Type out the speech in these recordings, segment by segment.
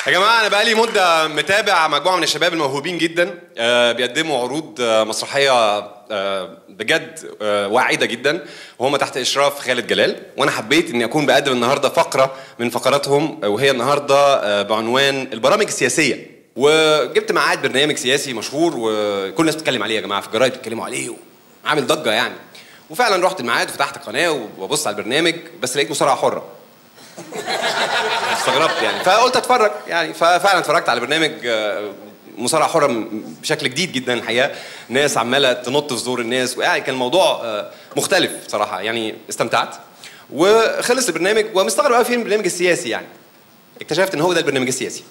يا جماعه انا بقالي مده متابع مجموعه من الشباب الموهوبين جدا آه، بيقدموا عروض آه، مسرحيه آه، بجد آه، واعده جدا وهم تحت اشراف خالد جلال وانا حبيت اني اكون بقدم النهارده فقره من فقراتهم آه، وهي النهارده آه، بعنوان البرامج السياسيه وجبت ميعاد برنامج سياسي مشهور وكل الناس بتتكلم عليه يا جماعه في الجرايد بيتكلموا عليه وعامل ضجه يعني وفعلا رحت الميعاد وفتحت القناه وببص على البرنامج بس لقيت مصارعه حره استغربت يعني فقلت اتفرج يعني ففعلا اتفرجت على برنامج آه، مصارعه حره م- بشكل جديد جدا الحقيقه ناس عماله تنط في زور الناس يعني كان الموضوع آه، مختلف بصراحه يعني استمتعت وخلص البرنامج ومستغرب قوي فين البرنامج السياسي يعني اكتشفت ان هو ده البرنامج السياسي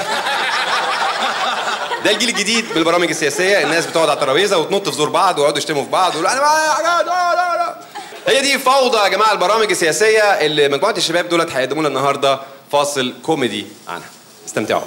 ده الجيل الجديد بالبرامج السياسيه الناس بتقعد على الترابيزه وتنط في زور بعض ويقعدوا يشتموا في بعض ويقولوا انا معايا حاجات لا لا لا هي دي فوضى يا جماعه البرامج السياسيه اللي مجموعه الشباب دولت هيقدموا لنا النهارده فاصل كوميدي عنها استمتعوا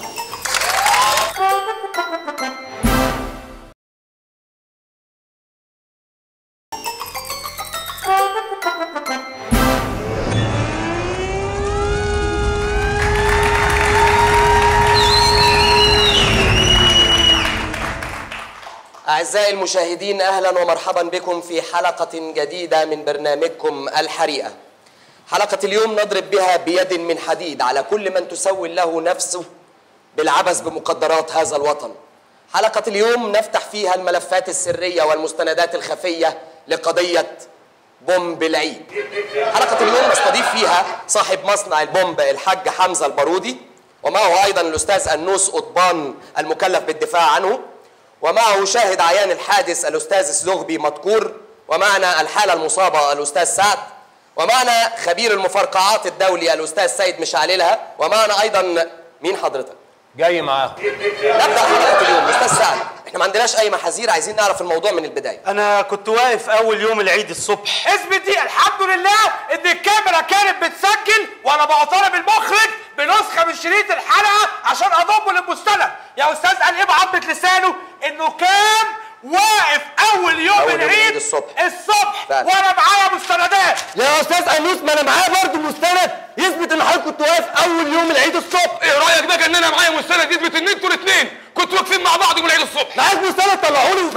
أعزائي المشاهدين أهلا ومرحبا بكم في حلقة جديدة من برنامجكم الحريقة حلقة اليوم نضرب بها بيد من حديد على كل من تسول له نفسه بالعبث بمقدرات هذا الوطن حلقة اليوم نفتح فيها الملفات السرية والمستندات الخفية لقضية بومب العيد حلقة اليوم نستضيف فيها صاحب مصنع البومب الحاج حمزة البارودي ومعه أيضا الأستاذ أنوس قطبان المكلف بالدفاع عنه ومعه شاهد عيان الحادث الأستاذ الزغبي مذكور ومعنا الحالة المصابة الأستاذ سعد ومعنا خبير المفرقعات الدولي الأستاذ سيد مشعللها ومعنا أيضا مين حضرتك؟ جاي معاكم نبدأ حلقة اليوم أستاذ سعد احنا ما عندناش أي محاذير عايزين نعرف الموضوع من البداية انا كنت واقف اول يوم العيد الصبح اثبت دي الحمد لله ان الكاميرا كانت بتسجل وانا بطالب المخرج بنسخه من شريط الحلقه عشان اضمه للمستند يا استاذ قال ايه بعضة لسانه انه كان واقف اول يوم أول يوم العيد العيد الصبح. الصبح فعلا. وانا معايا مستندات يا استاذ انوس ما انا معايا برضه مستند يثبت ان حضرتك كنت واقف اول يوم العيد الصبح ايه رايك بقى ان انا معايا مستند يثبت ان انتوا الاثنين كنتوا واقفين مع بعض يوم العيد الصبح معاك مستند طلعوا لي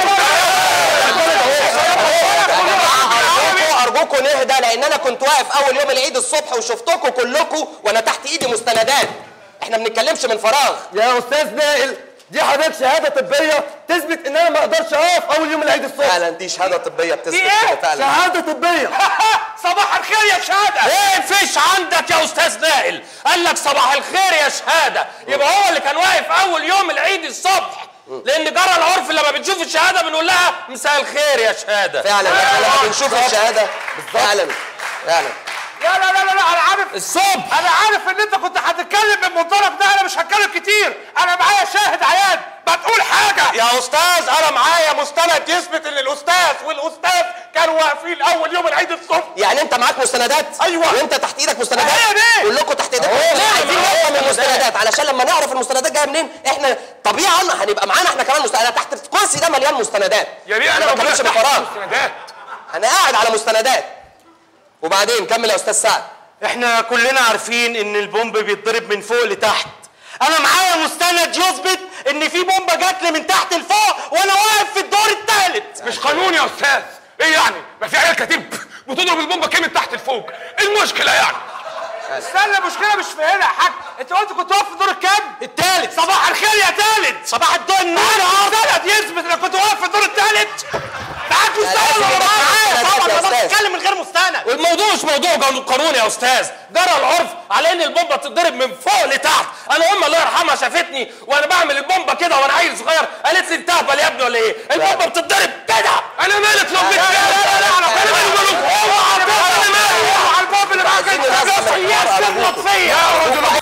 أرجوكوا أرجوكوا نهدى لأن أنا كنت واقف أول يوم العيد الصبح وشفتكوا كلكوا وأنا تحت إيدي مستندات إحنا ما بنتكلمش من فراغ يا استاذ نائل دي حضرتك شهاده طبيه تثبت ان انا ما اقدرش اقف اول يوم العيد الصبح فعلا دي شهادة طبية بتثبت دي إيه؟ كده فعلا شهاده طبيه صباح الخير يا شهاده ايه فيش عندك يا استاذ نائل قال لك صباح الخير يا شهاده يبقى هو اللي كان واقف اول يوم العيد الصبح لان جرى العرف لما بنشوف الشهاده بنقول لها مساء الخير يا شهاده فعلا احنا لما بنشوف الشهادة فعلا فعلا لا لا لا لا لا، انا عارف الصبح انا عارف ان انت كنت هتتكلم من منطلق ده انا مش هتكلم كتير انا معايا شاهد عيان ما تقول حاجه يا استاذ انا معايا مستند يثبت ان الاستاذ والاستاذ كانوا واقفين اول يوم العيد الصبح يعني انت معاك مستندات أيوة. وانت تحت ايدك مستندات هي دي. كلكم تحت ايدك أهو. لا عايزين معايا نفهم مستندات. المستندات علشان لما نعرف المستندات جايه منين احنا طبيعا هنبقى معانا احنا كمان مستندات تحت الكرسي ده مليان مستندات يا بيه انا ما بتكلمش من فراغ مستندات انا قاعد على مستندات وبعدين كمل يا استاذ سعد احنا كلنا عارفين ان البومب بيتضرب من فوق لتحت انا معايا مستند يثبت ان في بومبه جات لي من تحت لفوق وانا واقف في الدور الثالث مش قانون يا استاذ ايه يعني ما في عيال كتيب بتضرب البومبه كام من تحت لفوق ايه المشكله يعني استنى المشكله مش في هنا يا حاج انت قلت كنت واقف في الدور الكام الثالث صباح الخير يا تالت صباح الدور النور معاك مستند يثبت انك كنت واقف في الدور الثالث معاك مستند ولا معاك مستندات طبعا يا ما أستاذ. بتتكلم من غير مستند والموضوع مش موضوع قانون- قانون يا استاذ جرى العرف على ان البومبه تتضرب من فوق لتحت انا امي الله يرحمها شافتني وانا بعمل البومبه كده وانا عيل صغير قالت لي انت اهبل يا ابني ولا ايه البومبه بتتضرب كده انا مالك لو لا لا لا لا انا انا مالي مالك اوعى انا مالي على الباب اللي معاك عايزين انت ننظم الحوار سياس على تغلط أبوكم. فيا يا رجل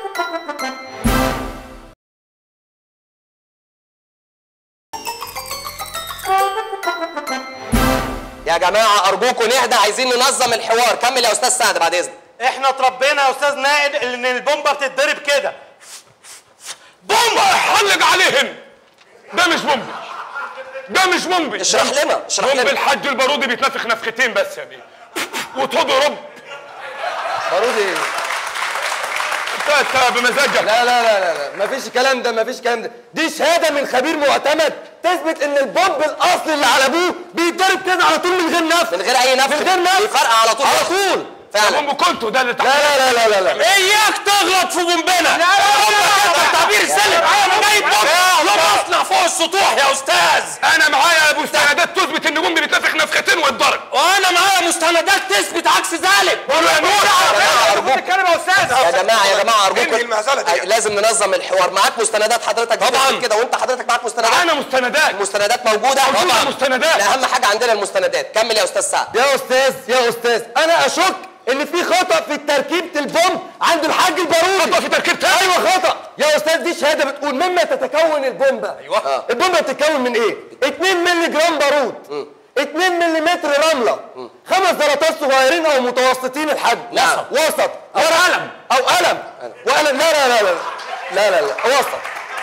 يا جماعه ارجوكم نهدى عايزين ننظم الحوار كمل يا استاذ سعد بعد اذنك احنا اتربينا يا استاذ نائل ان البومبه بتتضرب كده بومبه حلق عليهن ده مش بومبي ده مش بومبي اشرح لنا اشرح بومب لنا الحاج البارودي بيتنفخ نفختين بس يا بيه وتضرب بارودي انت بمزاجك لا لا لا لا لا مفيش الكلام ده مفيش الكلام ده دي شهاده من خبير معتمد تثبت ان البومب الاصلي اللي على ابوه بيتضرب كده على طول من غير نفس من غير اي نفس من غير نفس بيفرقع على طول على طول فعلا ام كنتو ده اللي تحت لا لا لا لا لا لا اياك تغلط في بومبنا لا لا تعبير السلم انا جايب بومب له مصنع فوق السطوح يا استاذ انا معايا مستندات تثبت ان بومبي بيتنفخ نفختين واتضرب وانا معايا مستندات تثبت عكس ذلك يا نور ارجوك تتكلم يا استاذ يا جماعه يا جماعه ارجوكم انهي المهزلة دي. أي- لازم ننظم الحوار معاك مستندات حضرتك طبعاً. بتثبت كده وانت حضرتك معاك مستندات معانا مستندات المستندات موجوده موجودة مستندات. لا، اهم حاجه عندنا المستندات كمل يا استاذ سعد يا استاذ يا استاذ انا اشك ان في خطا في تركيبه البومب عند الحاج البارودي خطأ في تركيبتها؟ ايوه خطا يا استاذ دي شهاده بتقول مما تتكون البومبه أيوة. البومبه بتتكون من ايه 2 مللي جرام بارود 2 ملم رمله خمس زلطات صغيرين او متوسطين الحجم نعم. وسط او قلم او قلم وقلم لا لا لا لا لا لا لا وسط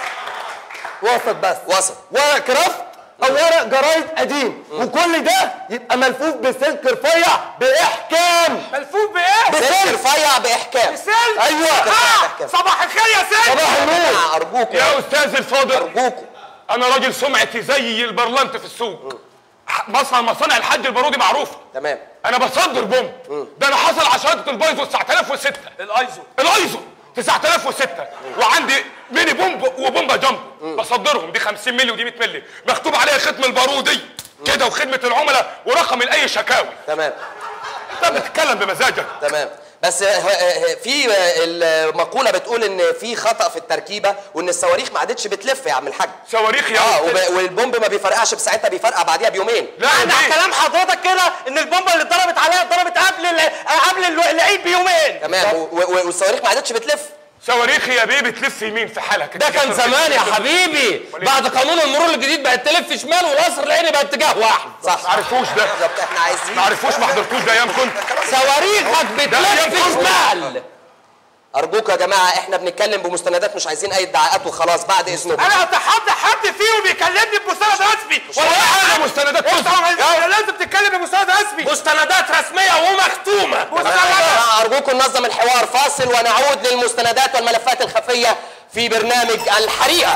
وسط بس وسط. ورق كرافت او ورق جرايد قديم وكل ده يبقى ملفوف بسلك رفيع باحكام ملفوف بايه؟ سلك رفيع باحكام سلك ايوه آه، صباح الخير يا سيد صباح يا النور جماعه ارجوكم يا استاذ الفاضل ارجوكم انا راجل سمعتي زي البرلنت في السوق مصنع مصانع الحاج البارودي معروفه تمام انا بصدر بومب ده انا حصل على شهاده البايزو 9006 الايزو الايزو 9006 وعندي ميني بومب وبومبا جامب بصدرهم دي 50 مللي ودي 100 مللي مكتوب عليها ختم البارودي كده وخدمه العملاء ورقم لاي شكاوي تمام انت بتتكلم بمزاجك تمام بس آه، آه، في آه، المقوله بتقول ان في خطا في التركيبه وان الصواريخ ما عادتش بتلف يا عم الحاج صواريخ يا اه أستاذ. وب- والبومب ما بيفرقعش بساعتها بيفرقع بعديها بيومين لا معنى دي كلام حضرتك كده ان البومبه اللي اتضربت عليها اتضربت قبل ال- قبل ال- العيد بيومين تمام و- و- والصواريخ ما عادتش بتلف صواريخ يا بيه بتلف يمين في حالها كده ده كان زمان يا حبيبي بعد قانون المرور الجديد بقت تلف شمال والقصر العيني بقى اتجاه واحد صح ما عرفوش ده بالظبط احنا عايزين ما عرفوش ما حضرتوش ده ايام كنت صواريخك بتلف ينفع. شمال ارجوك يا جماعه احنا بنتكلم بمستندات مش عايزين اي ادعاءات وخلاص بعد اذنكم انا اتحدى حد فيهم يكلمني بمستند رسمي ولا حاجه مستندات انت تثبت. لازم تتكلم بمستند رسمي مستندات رسميه ومختومه يا جماعة ارجوكم ننظم الحوار فاصل ونعود للمستندات والملفات الخفيه في برنامج الحريقه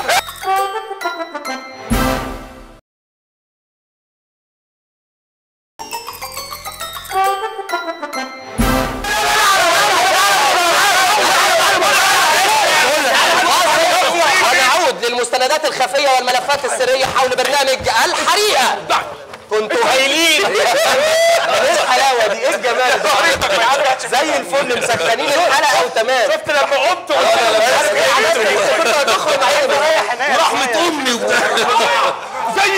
ونعود للمستندات الخفيه والملفات السريه حول برنامج الحريقه كنتوا هايلين ايه الحلاوه دي ايه الجمال ده زي الفل مسخنين الحلقه وتمام شفت لما قمت كنت هتخرج عايز اريح هناك رحمه امي وبتاع زي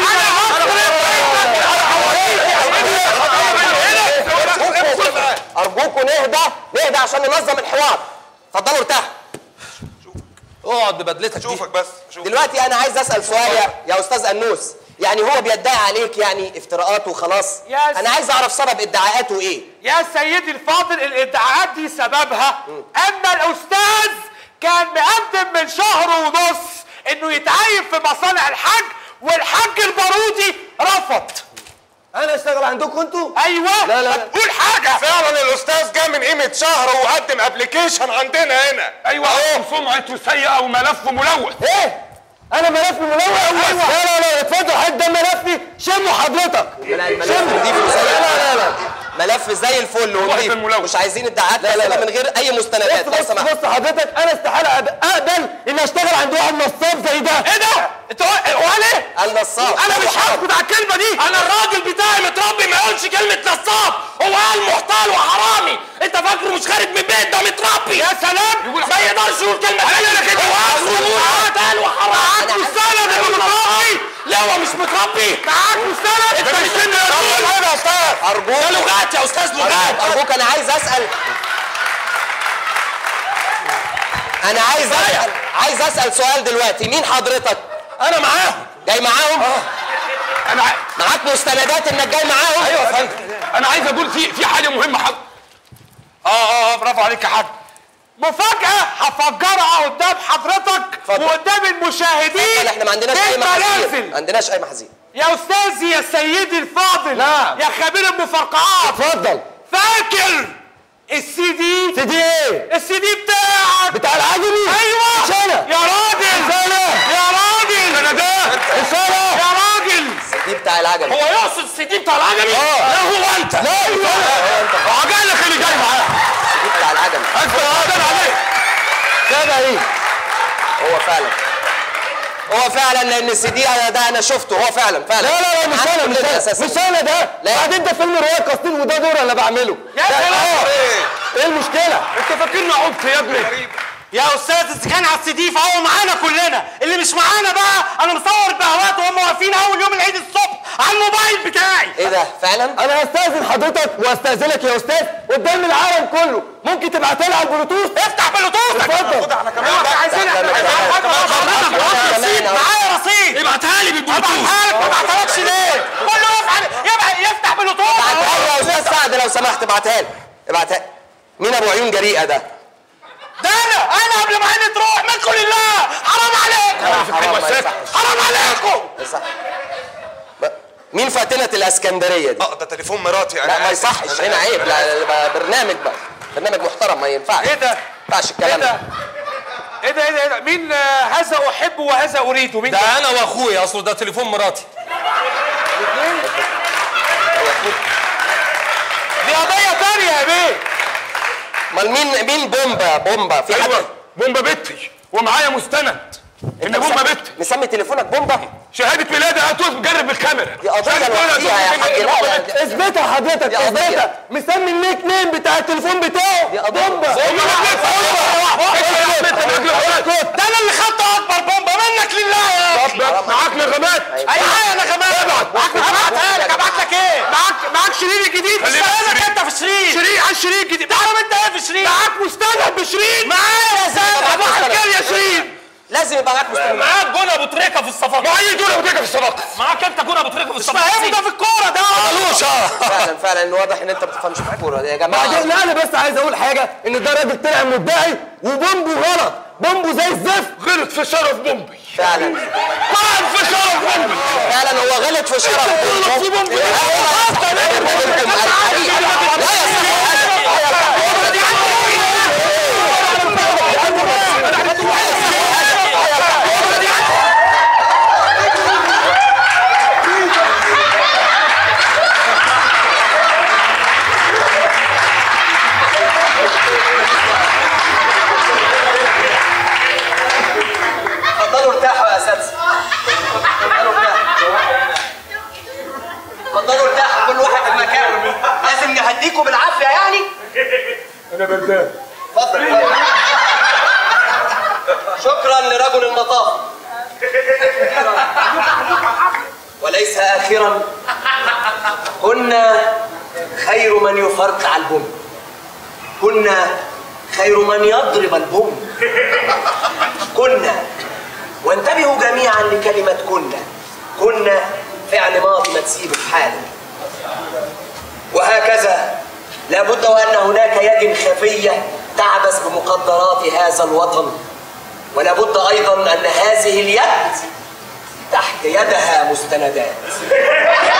ارجوكم نهدى نهدى عشان ننظم الحوار اتفضلوا ارتاحوا اقعد ببدلتك دي شوفك بس شوف دلوقتي انا عايز اسال سؤال يا, يا استاذ انوس يعني هو بيدعي عليك يعني افتراءات وخلاص يس. انا عايز اعرف سبب ادعاءاته ايه يا سيدي الفاضل الادعاءات دي سببها ان الاستاذ كان مقدم من شهر ونص انه يتعين في مصانع الحج والحج البارودي رفض انا اشتغل عندكم انتوا ايوه لا، لا، لا. قول حاجه فعلا الاستاذ جه من قيمه شهر وقدم ابلكيشن عندنا هنا ايوه اهو سمعته سيئه وملفه ملوث ايه انا ملفي ملوث أيوة. لا لا لا اتفضل حد ده ملفي شموا حضرتك لا الملف شموا نضيف لا لا لا لا ملف زي الفل ونضيف الملوث. مش عايزين ادعاءات لا، لا، كاذبه لا. من غير اي مستندات بص لو بص سمحت بص حضرتك انا استحاله أب- اقبل ان اشتغل عند واحد نصاب زي ده ايه ده انت هو ليه النصاب انا مش هسكت على الكلمه دي انا الراجل بتاعي متربي ما يقولش كلمه نصاب هو قال محتال وحرامي انت فاكره مش خارج من البيت ده متربي يا سلام ما يقدرش يقول كلمه ثانيه كده هو اخره محتال وحرامي معاك مستند يا متربي لا هو مش متربي معاك مستند انت مش سن يا استاذ ارجوك ده لغات يا استاذ لغات ارجوك انا عايز اسال انا عايز اسال عايز اسال سؤال دلوقتي مين حضرتك انا معاهم جاي معاهم انا ع- معاك مستندات انك جاي معاهم ايوه يا فندم انا عايز اقول في في حاجه مهمه حق اه اه اه برافو عليك يا حاج مفاجأة هفجرها قدام حضرتك اتفضل. وقدام المشاهدين لا، احنا ما عندناش اي محاذير بالمنازل. ما عندناش اي محاذير يا استاذي يا سيدي الفاضل نعم. يا خبير المفرقعات اتفضل فاكر السي دي سي دي ايه السي دي بتاعك بتاع العجمي ايوه مش انا يا راجل مش انا يا راجل انا ده مش انا يا راجل دي بتاع العجل هو يقصد السي دي بتاع العجمي اه. لا هو انت لا مش انا عجلك اللي جاي معاه دي بتاع العجل انت قادر عليه كده ايه هو فعلا هو فعلا لان السي دي أنا ده انا شفته هو فعلا فعلا لا لا لا مش عارف انا مش كده انا أساساً. مش انا ده لا. بعدين ده فيلم روايه قسطين وده دور انا بعمله يا لا، سلام. اه ايه المشكله انت فاكرني عبط يا ابني يا استاذ اذا كان على السي دي فهو معانا كلنا اللي مش معانا بقى انا مصور بهوات وهم واقفين اول يوم العيد الصبح على الموبايل بتاعي ايه ده فعلا انا هستاذن حضرتك واستاذنك يا استاذ قدام العالم كله ممكن تبعتها لي على البلوتوث افتح بلوتوث اتفضل احنا كمان عايزين لا، لا، لا، لا، حضرتك لا، معاك لا، رصيد لا، لا. معايا رصيد ابعتها لي بالبلوتوث ابعتها لك ما بعتلكش ليه كله يفعل يبقى يفتح بلوتوث ابعتها لي يا استاذ سعد لو سمحت ابعتها لي ابعتها لي. مين ابو عيون جريئه ده ده انا انا قبل ما عيني تروح منكم لله حرام عليكم حرام ما يصحش حرام عليكم ما يصحش. ب- مين فاتنة الاسكندرية دي؟ اه ده تليفون مراتي انا لا ما آسف. يصحش هنا عيب لا ده برنامج بقى برنامج محترم ما ينفعش ايه ده؟ ما ينفعش ايه الكلام ده؟ ده ايه ده ايه ده ايه ده؟ مين آه، هذا احب وهذا اريد مين ده انا واخويا اصله ده تليفون مراتي دي قضية تانية يا بيه امال مين مين بومبا بومبا في حد ايوه بومبا بنتي ومعايا مستند ان بومبا مسمي- بنتي مسمي تليفونك بومبا شهاده ميلادي هاتوه جرب بالكاميرا دي قضية شهادة لوحديها ميلادي يا هاتوه حاج. بالكاميرا. لا، لا، اثبتها حضرتك دي قضية. اثبتها مسمي النيك نيم بتاع التليفون بتاعه دي قضية. بومبا ده انا اللي خدت اكبر بومبا منك لله يا اخي معاك نغمات معايا نغمات معاك ابعتها لك ابعت لك ايه معاك معاك شريط جديد خليه بقى استنى شريط. انت في شريط شريط على الشريط جديد تعرف انت ايه في شريط معاك مستند بشريط معايا يا زلمه معاك ابعت مستند. كام يا شريط لازم يبقى معاك مستند معاك جون ابو تريكه في الصفقه معايا دول وتيجي في الصداقه معاك انت جون ابو تريكه في الصفقه فاهمه ده في الكوره ده فعلا فعلا إن واضح ان انت ما بتفهمش في الكوره يا جماعه بعدين لا انا بس عايز اقول حاجه ان ده راجل طلع مدعي وبومبو غلط بومبو زي الزفت غلط في شرف بومبي فعلا غلط في شرف بومبي فعلا هو غلط في شرف غلط في بومبي اتفضلوا ارتاحوا يا اساتذه اتفضلوا ارتاحوا اتفضلوا ارتاحوا كل واحد في مكانه لازم نهديكوا بالعافيه يعني انا بردان اتفضل اتفضل. شكرا لرجل المطاف وليس اخرا كنا خير من يفرقع البوم كنا خير من يضرب البوم كنا وانتبهوا جميعا لكلمة كنا كنا فعل ماضي ما تسيبه في حاله وهكذا لابد وأن هناك يد خفية تعبث بمقدرات هذا الوطن ولابد أيضا أن هذه اليد تحت يدها مستندات